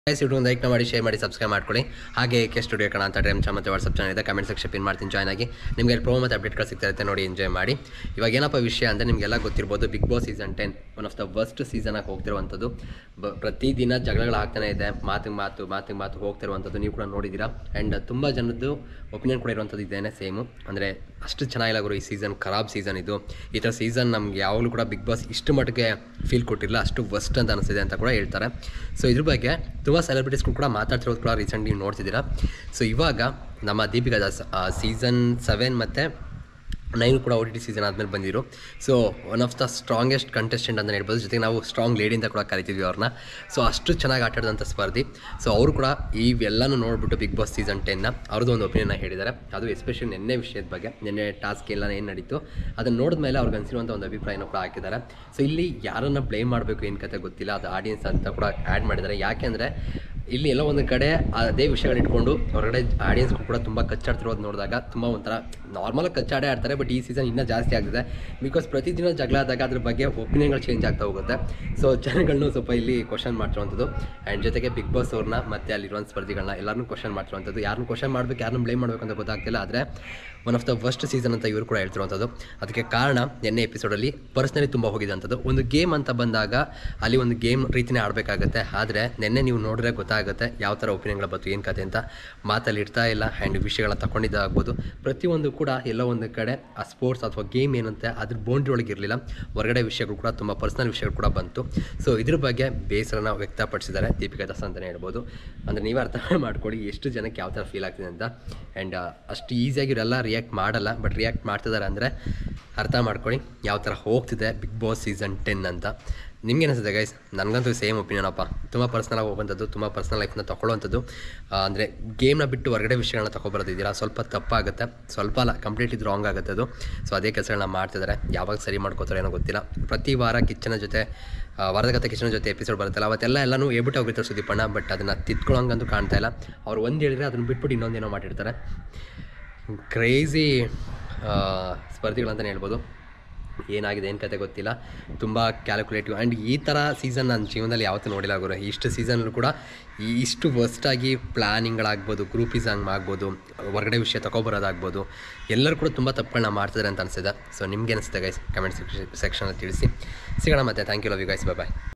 guys ಇಟ್ಟು ಒಂದು like ಮಾಡಿ ಶೇರ್ ಮಾಡಿ ಸಬ್ಸ್ಕ್ರೈಬ್ ಮಾಡ್ಕೊಳ್ಳಿ ಹಾಗೆ ಕೆ ಸ್ಟುಡಿಯೋ ಕಣ ಅಂತ ಡ್ರೀಮ್ ಚಾ ಮತ್ತು ವಾಟ್ಸಪ್ ಚಾನಲ್ ಇದೆ ಕಮೆಂಟ್ ಸೆಕ್ಷನ್ ಪಿನ್ ಮಾಡ್ತೀನಿ ಜಾಯ್ನ್ ಆಗಿ ನಿಮಗೆ ಪ್ರೋ ಮತ್ತು ಅಪ್ಡೇಟ್ಗಳು ಸಿಗ್ತಾ ಇರುತ್ತೆ ನೋಡಿ ಎಂಜಾಯ್ ಮಾಡಿ ಇವಾಗ ಏನಪ್ಪ ವಿಷಯ ಅಂದರೆ ನಿಮಗೆಲ್ಲ ಗೊತ್ತಿರ್ಬೋದು Bigg Boss season ten one of the worst ಸೀಸನಾಗಿ ಹೋಗ್ತಿರುವಂಥದ್ದು ಬ ಪ್ರತಿದಿನ ಜಗಳಗಳು ಆಗ್ತಾನೆ ಇದೆ ಮಾತಿಗೆ ಮಾತು ಮಾತಿಗೆ ಮಾತು ಹೋಗ್ತಿರುವಂಥದ್ದು ನೀವು ಕೂಡ ನೋಡಿದ್ದೀರಾ ಆ್ಯಂಡ್ ತುಂಬ ಜನದ್ದು ಒಪಿನಿಯನ್ ಕೂಡ ಇರುವಂಥದ್ದು ಇದೇನೆ ಸೇಮು ಅಂದರೆ ಅಷ್ಟು ಚೆನ್ನಾಗಿಲ್ಲ ಗುರು ಈ ಸೀಸನ್ ಖರಾಬ್ ಸೀಸನ್ ಇದು ಈ ಥರ ಸೀಸನ್ ನಮ್ಗೆ ಯಾವಾಗಲೂ ಕೂಡ ಬಿಗ್ ಬಾಸ್ ಇಷ್ಟು ಮಟ್ಟಿಗೆ ಫೀಲ್ ಕೊಟ್ಟಿಲ್ಲ ಅಷ್ಟು ವರ್ಸ್ಟ್ ಅಂತ ಅನಿಸಿದೆ ಅಂತ ಕೂಡ ಹೇಳ್ತಾರೆ ಸೊ ಇದ್ರ ಬಗ್ಗೆ ತುಂಬ ಸೆಲೆಬ್ರಿಟೀಸ್ಗಳು ಕೂಡ ಮಾತಾಡ್ತಿರೋದು ಕೂಡ ರೀಸೆಂಟ್ ನೀವು ನೋಡ್ತಿದ್ದೀರಾ ಸೊ ಇವಾಗ ನಮ್ಮ ದೀಪಿಕಾ ದಾಸ್ ಸೀಸನ್ ಸೆವೆನ್ ಮತ್ತು ನೈನ್ ಕೂಡ ಓ ಟಿ ಟಿ ಸೀಸನ್ ಆದಮೇಲೆ ಬಂದಿರು so one of the strongest contestant ಅಂತ ಹೇಳ್ಬೋದು ಜೊತೆಗೆ ನಾವು ಸ್ಟ್ರಾಂಗ್ ಲೇಡಿ ಅಂತ ಕೂಡ ಕರಿತೀವಿ ಅವ್ರನ್ನ ಸೊ ಅಷ್ಟು ಚೆನ್ನಾಗಿ ಆಟ ಆಡಿದಂಥ ಸ್ಪರ್ಧಿ ಸೊ ಅವರು ಕೂಡ ಇವೆಲ್ಲನೂ ನೋಡಿಬಿಟ್ಟು ಬಿಗ್ ಬಾಸ್ ಸೀಸನ್ ಟೆನ್ನ ಅವ್ರದ್ದು ಒಂದು ಒಪಿನಿಯನ್ನ ಹೇಳಿದ್ದಾರೆ ಅದು ಎಸ್ಪೆಷಲಿ ನಿನ್ನೆ ವಿಷಯದ ಬಗ್ಗೆ ನಿನ್ನೆ ಟಾಸ್ಕ್ ಎಲ್ಲ ಏನು ನಡೀತು ಅದನ್ನು ನೋಡಿದ್ಮೇಲೆ ಅವ್ರಿಗೆ ಅನಿಸಿರುವಂಥ ಒಂದು ಅಭಿಪ್ರಾಯನ ಕೂಡ ಹಾಕಿದ್ದಾರೆ ಸೊ ಇಲ್ಲಿ ಯಾರನ್ನು ಬ್ಲೇಮ್ ಮಾಡಬೇಕು ಏನು ಕತೆ ಗೊತ್ತಿಲ್ಲ ಅದು ಆಡಿಯನ್ಸ್ ಅಂತ ಕೂಡ ಆ್ಯಡ್ ಮಾಡಿದ್ದಾರೆ ಯಾಕೆಂದರೆ ಇಲ್ಲಿ ಎಲ್ಲೋ ಒಂದು ಕಡೆ ಅದೇ ವಿಷಯಗಳು ಇಟ್ಕೊಂಡು ಹೊರಗಡೆ ಆಡಿಯನ್ಸ್ ಕೂಡ ತುಂಬ ಕಚ್ಚಾಡ್ತಿರೋದು ನೋಡಿದಾಗ ತುಂಬ ಒಂಥರ ನಾರ್ಮಲಾಗಿ ಕಚ್ಚಾಡೇ ಆಡ್ತಾರೆ ಬಟ್ ಈ ಸೀಸನ್ ಇನ್ನೂ ಜಾಸ್ತಿ ಆಗ್ತಿದೆ ಬಿಕಾಸ್ ಪ್ರತಿದಿನ ಜಗಳ ಆದಾಗ ಅದ್ರ ಬಗ್ಗೆ ಒಪಿನಿಯನ್ಗಳು ಚೇಂಜ್ ಆಗ್ತಾ ಹೋಗುತ್ತೆ ಸೊ ಜನಗಳನ್ನೂ ಸ್ವಲ್ಪ ಇಲ್ಲಿ ಕ್ವಶನ್ ಮಾಡ್ತಿರುವಂಥದ್ದು ಆ್ಯಂಡ್ ಜೊತೆಗೆ ಬಿಗ್ ಬಾಸ್ ಅವ್ರನ್ನ ಮತ್ತು ಅಲ್ಲಿರುವಂಥ ಸ್ಪರ್ಧಿಗಳನ್ನ ಎಲ್ಲರನ್ನೂ ಕ್ವಶನ್ ಮಾಡ್ತಿರುವಂಥದ್ದು ಯಾರನ್ನು ಕ್ವಶನ್ ಮಾಡಬೇಕು ಯಾರನ್ನು ಬ್ಲೇಮ್ ಮಾಡಬೇಕು ಅಂತ ಗೊತ್ತಾಗ್ತಿಲ್ಲ ಆದರೆ one of the worst season ಅಂತ ಇವರು ಕೂಡ ಹೇಳ್ತಿರುವಂಥದ್ದು ಅದಕ್ಕೆ ಕಾರಣ ನಿನ್ನೆ ಎಪಿಸೋಡಲ್ಲಿ ಪರ್ಸ್ನಲಿ ತುಂಬ ಹೋಗಿದಂಥದ್ದು ಒಂದು ಗೇಮ್ ಅಂತ ಬಂದಾಗ ಅಲ್ಲಿ ಒಂದು ಗೇಮ್ ರೀತಿನೇ ಆಡಬೇಕಾಗತ್ತೆ ಆದರೆ ನಿನ್ನೆ ನೀವು ನೋಡಿದ್ರೆ ಗೊತ್ತಾಗುತ್ತೆ ಯಾವ ಥರ ಒಪಿನಿಯನ್ಗಳ ಬಂತು ಏನು ಕತೆ ಅಂತ ಮಾತಲ್ಲಿ ಇರ್ತಾ ಇಲ್ಲ ಆ್ಯಂಡ್ ವಿಷಯಗಳ ತಗೊಂಡಿದ್ದಾಗ್ಬೋದು ಪ್ರತಿಯೊಂದು ಕೂಡ ಎಲ್ಲೋ ಒಂದು ಕಡೆ ಆ ಸ್ಪೋರ್ಟ್ಸ್ ಅಥವಾ ಗೇಮ್ ಏನಂತೆ ಅದ್ರ ಬೌಂಡ್ರಿ ಒಳಗೆ ಇರಲಿಲ್ಲ ಹೊರಗಡೆ ವಿಷಯಗಳು ಕೂಡ ತುಂಬ ಪರ್ಸ್ನಲ್ ವಿಷಯಗಳು ಕೂಡ ಬಂತು ಸೊ ಇದ್ರ ಬಗ್ಗೆ ಬೇಸರನ ವ್ಯಕ್ತಪಡಿಸಿದ್ದಾರೆ ದೀಪಿಕಾ ದಾಸ್ ಅಂತಲೇ ಹೇಳ್ಬೋದು ಅಂದರೆ ನೀವೇ ಅರ್ಥ ಮಾಡ್ಕೊಳ್ಳಿ ಎಷ್ಟು ಜನಕ್ಕೆ ಯಾವ ಥರ ಫೀಲ್ ಆಗ್ತಿದೆ ಅಂತ ಆ್ಯಂಡ್ ಅಷ್ಟು ಈಸಿಯಾಗಿ ಇವರೆಲ್ಲ ರಿಯಾಕ್ಟ್ ಮಾಡಲ್ಲ ಬಟ್ ರಿಯಾಕ್ಟ್ ಮಾಡ್ತಿದ್ದಾರೆ ಅಂದರೆ ಅರ್ಥ ಮಾಡ್ಕೊಳ್ಳಿ ಯಾವ ಥರ ಹೋಗ್ತಿದೆ ಬಿಗ್ ಬಾಸ್ ಸೀಸನ್ ಟೆನ್ ಅಂತ ನಿಮ್ಗೆ ಅನಿಸುತ್ತೆ ಗೈಸ್ ನನಗಂತೂ ಸೇಮ್ ಒಪಿನಿಯನ್ ಅಪ್ಪ ತುಂಬ ಪರ್ಸ್ನಲಾಗಿ ಹೋಗುವಂಥದ್ದು ತುಂಬ ಪರ್ಸ್ನಲ್ ಲೈಫ್ನ ತೊಗೊಳ್ಳುವಂಥದ್ದು ಅಂದರೆ ಗೇಮ್ನ ಬಿಟ್ಟು ಹೊರಗಡೆ ವಿಷಯಗಳನ್ನ ತೊಗೊಬರೋದಿದ್ದೀರಾ ಸ್ವಲ್ಪ ತಪ್ಪಾಗುತ್ತೆ ಸ್ವಲ್ಪ ಅಲ್ಲ ಕಂಪ್ಲೀಟ್ಲಿ ರಾಂಗ್ ಆಗುತ್ತೆ ಅದು ಸೊ ಅದೇ ಕೆಲಸಗಳನ್ನ ಮಾಡ್ತಿದ್ದಾರೆ ಯಾವಾಗ ಸರಿ ಮಾಡ್ಕೋತಾರೆ ಏನೋ ಗೊತ್ತಿಲ್ಲ ಪ್ರತಿ ವಾರ ಕಿಚ್ಚನ ಜೊತೆ ಆ, ವಾರದ ಕತೆ ಕಿಚ್ಚನ ಜೊತೆ ಎಪಿಸೋಡ್ ಬರುತ್ತಲ್ಲ ಅವತ್ತೆಲ್ಲ ಎಲ್ಲನೂ ಹೇಳ್ಬಿಟ್ಟು ಹೋಗಿರ್ತಾರೆ ಸುದೀಪಣ್ಣ ಬಟ್ ಅದನ್ನು ತಿದ್ಕೊಳ್ಳೋಂಗಂತೂ ಕಾಣ್ತಾ ಇಲ್ಲ ಅವ್ರು ಒಂದು ಹೇಳಿದ್ರೆ ಅದನ್ನು ಬಿಟ್ಬಿಟ್ಟು ಇನ್ನೊಂದೇನೋ ಮಾಡಿರ್ತಾರೆ ಕ್ರೇಜಿ ಸ್ಪರ್ಧಿಗಳಂತಲೇ ಹೇಳ್ಬೋದು ಏನಾಗಿದೆ ಏನು ಕತೆ ಗೊತ್ತಿಲ್ಲ ತುಂಬ ಕ್ಯಾಲ್ಕುಲೇಟಿವ್ ಆ್ಯಂಡ್ ಈ ಥರ ಸೀಸನ್ ನನ್ನ ಜೀವನದಲ್ಲಿ ಯಾವತ್ತೂ ನೋಡಿಲ್ಲ ಗುರು ಇಷ್ಟು ಸೀಸನ್ಲು ಕೂಡ ಈ ಇಷ್ಟು ವರ್ಸ್ಟಾಗಿ ಪ್ಲ್ಯಾನಿಂಗ್ಗಳಾಗ್ಬೋದು ಗ್ರೂಪಿಸಂಗ್ ಆಗ್ಬೋದು ಹೊರಗಡೆ ವಿಷಯ ತಗೊಬರೋದಾಗ್ಬೋದು ಎಲ್ಲರೂ ಕೂಡ ತುಂಬ ತಪ್ಪುಗಳನ್ನ ಮಾಡ್ತಿದ್ದಾರೆ ಅಂತ ಅನಿಸಿದೆ ಸೊ ನಿಮ್ಗೆ ಅನಿಸುತ್ತೆ ಗೈಸ್ ಕಮೆಂಟ್ ಸೆಕ್ಷನಲ್ಲಿ ತಿಳಿಸಿ ಸಿಗೋಣ ಮತ್ತೆ thank you love you guys bye